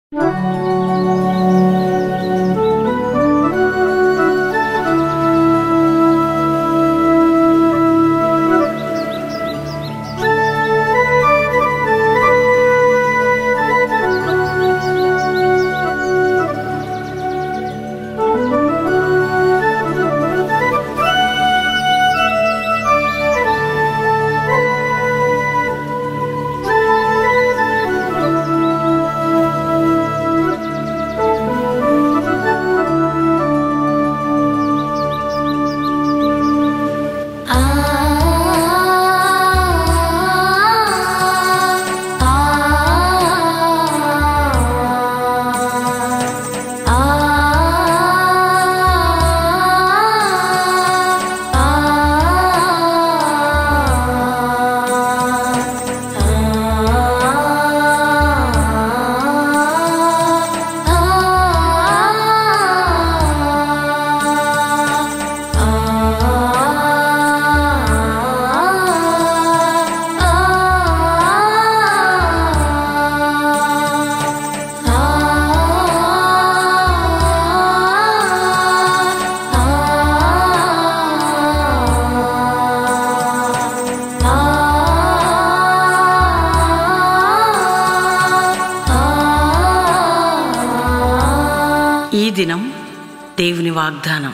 ఈ దినం దేవుని వాగ్దానం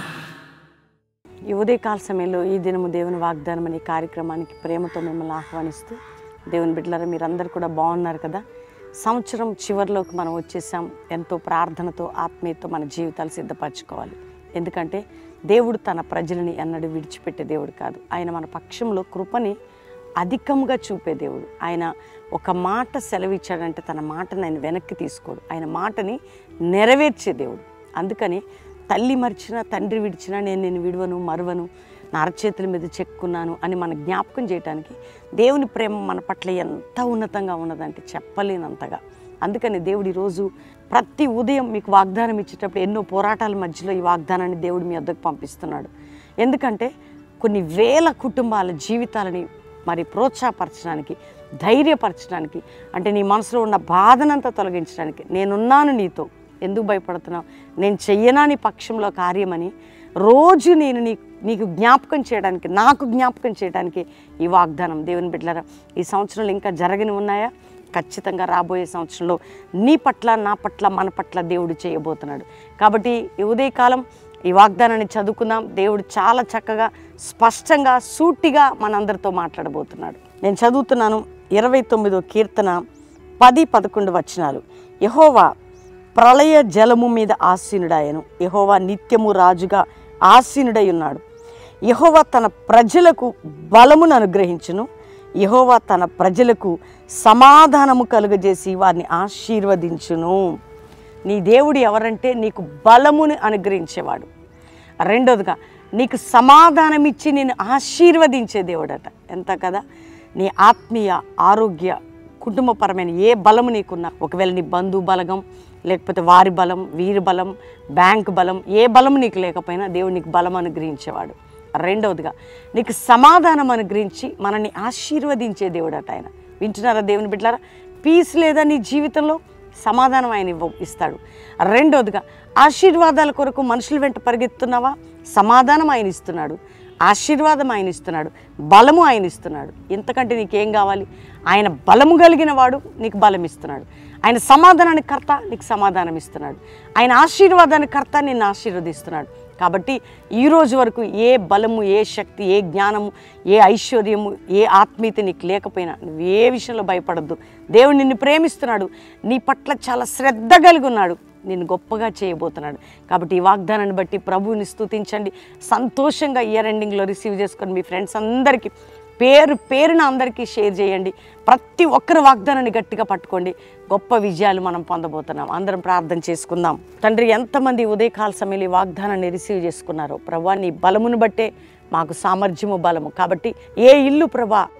ఈ ఉదయకాల సమయంలో ఈ దినము దేవుని వాగ్దానం అనే కార్యక్రమానికి ప్రేమతో మిమ్మల్ని ఆహ్వానిస్తూ దేవుని బిడ్డలారా మీరందరూ కూడా బాగున్నారు కదా సంవత్సరం చివరిలోకి మనం వచ్చేసాం ఎంతో ప్రార్థనతో ఆత్మీయతో మన జీవితాలు సిద్ధపరచుకోవాలి ఎందుకంటే దేవుడు తన ప్రజలని ఎన్నడూ విడిచిపెట్టే దేవుడు కాదు ఆయన మన పక్షంలో కృపని అధికంగా చూపే దేవుడు ఆయన ఒక మాట సెలవిచ్చాడంటే తన మాటను ఆయన వెనక్కి తీసుకోడు ఆయన మాటని నెరవేర్చే దేవుడు అందుకని తల్లి మరిచినా తండ్రి విడిచినా నేను నేను విడువను మరువను నా అరచేతుల మీద చెక్కున్నాను అని మన జ్ఞాపకం చేయడానికి దేవుని ప్రేమ మన పట్ల ఎంత ఉన్నతంగా ఉన్నదంటే చెప్పలేనంతగా అందుకని దేవుడు ఈరోజు ప్రతి ఉదయం మీకు వాగ్దానం ఇచ్చేటప్పుడు ఎన్నో పోరాటాల మధ్యలో ఈ వాగ్దానాన్ని దేవుడు మీ వద్దకు పంపిస్తున్నాడు ఎందుకంటే కొన్ని వేల కుటుంబాల జీవితాలని మరి ప్రోత్సాహపరచడానికి ధైర్యపరచడానికి అంటే నీ మనసులో ఉన్న బాధనంతా తొలగించడానికి నేనున్నాను నీతో ఎందుకు భయపడుతున్నావు నేను చెయ్యనా నీ పక్షంలో కార్యమని రోజు నేను నీ నీకు జ్ఞాపకం చేయడానికి నాకు జ్ఞాపకం చేయడానికి ఈ వాగ్దానం దేవుని బిడ్డలారా ఈ సంవత్సరంలో ఇంకా జరగని ఉన్నాయా ఖచ్చితంగా రాబోయే సంవత్సరంలో నీ పట్ల నా పట్ల మన పట్ల దేవుడు చేయబోతున్నాడు కాబట్టి ఈ ఉదయకాలం ఈ వాగ్దానాన్ని చదువుకుందాం దేవుడు చాలా చక్కగా స్పష్టంగా సూటిగా మనందరితో మాట్లాడబోతున్నాడు నేను చదువుతున్నాను ఇరవై తొమ్మిదో కీర్తన పది పదకొండు వచనాలు యహోవా ప్రళయ జలము మీద ఆసీనుడాయను యహోవా నిత్యము రాజుగా ఆసీనుడై ఉన్నాడు యహోవా తన ప్రజలకు బలమును అనుగ్రహించును యహోవా తన ప్రజలకు సమాధానము కలుగజేసి వారిని ఆశీర్వదించును నీ దేవుడు ఎవరంటే నీకు బలమును అనుగ్రహించేవాడు రెండోదిగా నీకు సమాధానం ఇచ్చి నేను ఆశీర్వదించే దేవుడట ఎంత కదా నీ ఆత్మీయ ఆరోగ్య కుటుంబపరమైన ఏ బలము నీకున్నా ఒకవేళ నీ బంధు బలగం లేకపోతే వారి బలం వీరి బలం బ్యాంక్ బలం ఏ బలం నీకు లేకపోయినా దేవుడు నీకు బలం అనుగ్రహించేవాడు రెండవదిగా నీకు సమాధానం అనుగ్రహించి మనల్ని ఆశీర్వదించే దేవుడట ఆయన వింటున్నారా దేవుని బిడ్డలారా పీస్ లేదా నీ జీవితంలో సమాధానం ఆయన ఇవ్వ ఇస్తాడు రెండోదిగా ఆశీర్వాదాల కొరకు మనుషుల వెంట పరిగెత్తున్నావా సమాధానం ఆయన ఇస్తున్నాడు ఆశీర్వాదం ఆయన ఇస్తున్నాడు బలము ఆయన ఇస్తున్నాడు ఇంతకంటే నీకేం కావాలి ఆయన బలము కలిగిన వాడు నీకు బలం ఇస్తున్నాడు ఆయన సమాధానానికి కర్త నీకు సమాధానం ఇస్తున్నాడు ఆయన ఆశీర్వాదానికి కర్త నిన్ను ఆశీర్వదిస్తున్నాడు కాబట్టి ఈ రోజు వరకు ఏ బలము ఏ శక్తి ఏ జ్ఞానము ఏ ఐశ్వర్యము ఏ ఆత్మీయత నీకు లేకపోయినా నువ్వు ఏ విషయంలో భయపడద్దు దేవుడు నిన్ను ప్రేమిస్తున్నాడు నీ పట్ల చాలా శ్రద్ధ కలిగి ఉన్నాడు నిన్ను గొప్పగా చేయబోతున్నాడు కాబట్టి ఈ వాగ్దానాన్ని బట్టి ప్రభువుని స్తుతించండి సంతోషంగా ఇయర్ ఎండింగ్లో రిసీవ్ చేసుకొని మీ ఫ్రెండ్స్ అందరికీ పేరు పేరున అందరికీ షేర్ చేయండి ప్రతి ఒక్కరి వాగ్దానాన్ని గట్టిగా పట్టుకోండి గొప్ప విజయాలు మనం పొందబోతున్నాం అందరం ప్రార్థన చేసుకుందాం తండ్రి ఎంతమంది ఉదయకాల సమయంలో ఈ వాగ్దానాన్ని రిసీవ్ చేసుకున్నారో ప్రభా నీ బలమును బట్టే మాకు సామర్థ్యము బలము కాబట్టి ఏ ఇల్లు ప్రభా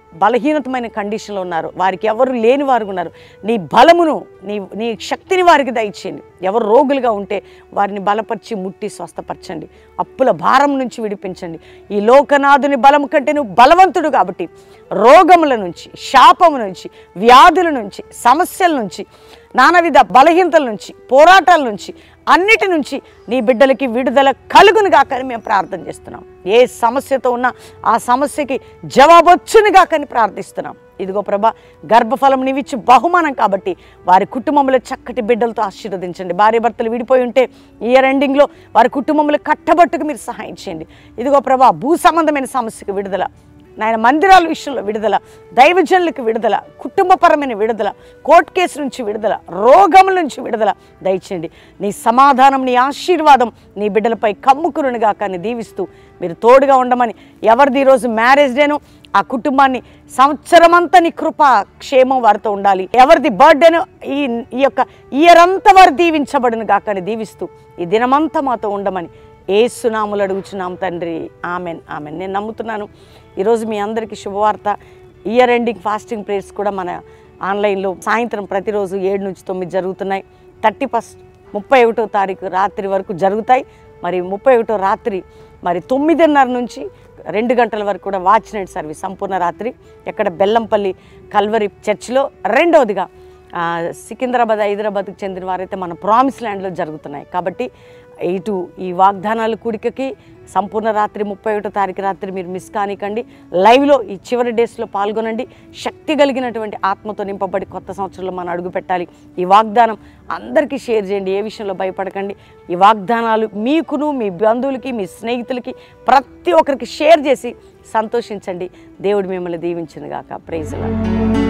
బలహీనతమైన కండిషన్లో ఉన్నారు వారికి ఎవరు లేని వారు ఉన్నారు నీ బలమును నీ నీ శక్తిని వారికి దయచేయండి ఎవరు రోగులుగా ఉంటే వారిని బలపరిచి ముట్టి స్వస్థపరచండి అప్పుల భారం నుంచి విడిపించండి ఈ లోకనాథుని బలం కంటే నువ్వు బలవంతుడు కాబట్టి రోగముల నుంచి శాపము నుంచి వ్యాధుల నుంచి సమస్యల నుంచి నానావిధ బలహీనతల నుంచి పోరాటాల నుంచి అన్నిటి నుంచి నీ బిడ్డలకి విడుదల కలుగును గాకని మేము ప్రార్థన చేస్తున్నాం ఏ సమస్యతో ఉన్నా ఆ సమస్యకి జవాబొచ్చును గాకని ప్రార్థిస్తున్నాం ఇదిగో ప్రభా గర్భఫలం నీవిచ్చి బహుమానం కాబట్టి వారి కుటుంబంలో చక్కటి బిడ్డలతో ఆశీర్వదించండి భార్య భర్తలు విడిపోయి ఉంటే ఇయర్ ఎండింగ్లో వారి కుటుంబంలో కట్టబట్టుకు మీరు సహాయం చేయండి ఇదిగో ప్రభా భూ సంబంధమైన సమస్యకు విడుదల నాయన మందిరాల విషయంలో విడుదల దైవజనులకు విడుదల కుటుంబపరమైన విడుదల కోర్టు కేసు నుంచి విడుదల రోగముల నుంచి విడుదల దయచేయండి నీ సమాధానం నీ ఆశీర్వాదం నీ బిడ్డలపై కమ్ముకురునిగా కానీ దీవిస్తూ మీరు తోడుగా ఉండమని ఎవరిది ఈరోజు మ్యారేజ్ డేను ఆ కుటుంబాన్ని సంవత్సరం అంతా నీ కృప క్షేమం వారితో ఉండాలి ఎవరిది బర్త్డేను ఈ ఈ యొక్క ఇయర్ అంతా వారు దీవించబడును గాకని దీవిస్తూ ఈ దినమంతా మాతో ఉండమని ఏసునాములు అడుగుచున్నాం తండ్రి ఆమెన్ ఆమెన్ నేను నమ్ముతున్నాను ఈరోజు మీ అందరికీ శుభవార్త ఇయర్ ఎండింగ్ ఫాస్టింగ్ ప్రేయర్స్ కూడా మన ఆన్లైన్లో సాయంత్రం ప్రతిరోజు ఏడు నుంచి తొమ్మిది జరుగుతున్నాయి థర్టీ ఫస్ట్ ముప్పై ఒకటో తారీఖు రాత్రి వరకు జరుగుతాయి మరి ముప్పై ఒకటో రాత్రి మరి తొమ్మిదిన్నర నుంచి రెండు గంటల వరకు కూడా వాచ్ నైట్ సర్వీస్ సంపూర్ణ రాత్రి ఎక్కడ బెల్లంపల్లి కల్వరి చర్చిలో రెండవదిగా ఆ, సికింద్రాబాద్ హైదరాబాద్కి చెందిన వారైతే మన ప్రామిస్ ల్యాండ్లో జరుగుతున్నాయి కాబట్టి ఇటు ఈ వాగ్దానాల కూడికకి సంపూర్ణ రాత్రి ముప్పై ఒకటో తారీఖు రాత్రి మీరు మిస్ కానికండి లైవ్లో ఈ చివరి డేస్లో పాల్గొనండి శక్తి కలిగినటువంటి ఆత్మతో నింపబడి కొత్త సంవత్సరంలో మనం అడుగు పెట్టాలి ఈ వాగ్దానం అందరికీ షేర్ చేయండి ఏ విషయంలో భయపడకండి ఈ వాగ్దానాలు మీకును మీ బంధువులకి మీ స్నేహితులకి ప్రతి ఒక్కరికి షేర్ చేసి సంతోషించండి దేవుడు మిమ్మల్ని దీవించును గాక ప్రైజ్లా